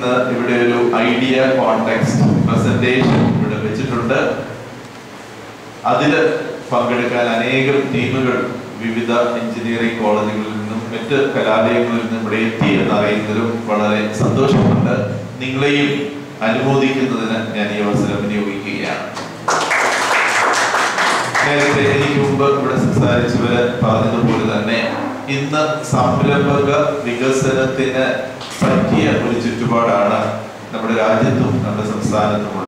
ഇന്ന് ഇവിടെ ഒരു ഐഡിയ കോണ്ടെക്സ്റ്റ് പ്രസന്റേഷൻ ഇവിടെ വെച്ചിട്ടുണ്ട് അതിൽ പങ്കെടുക്കാൻ അനേകം ടീമുകൾ വിവിധ എഞ്ചിനീയറിംഗ് കോളേജുകളിൽ നിന്നും മറ്റ് കലാലയങ്ങളിൽ നിന്നും ഇവിടെ എത്തി എന്ന് അറിയുന്നതിലും വളരെ സന്തോഷമുണ്ട് നിങ്ങളെയും അനുമോദിക്കുന്നതിന് ഞാൻ ഈ അവസരം വിനിയോഗിക്കുകയാണ് നേരത്തെ എനിക്ക് മുമ്പ് ഇവിടെ സംസാരിച്ചവര് പറഞ്ഞതുപോലെ തന്നെ ഇന്ന് സംരംഭക വികസനത്തിന് പറ്റിയ ഒരു ചുറ്റുപാടാണ് നമ്മുടെ രാജ്യത്തും നമ്മുടെ സംസ്ഥാനത്തും ഉള്ളത്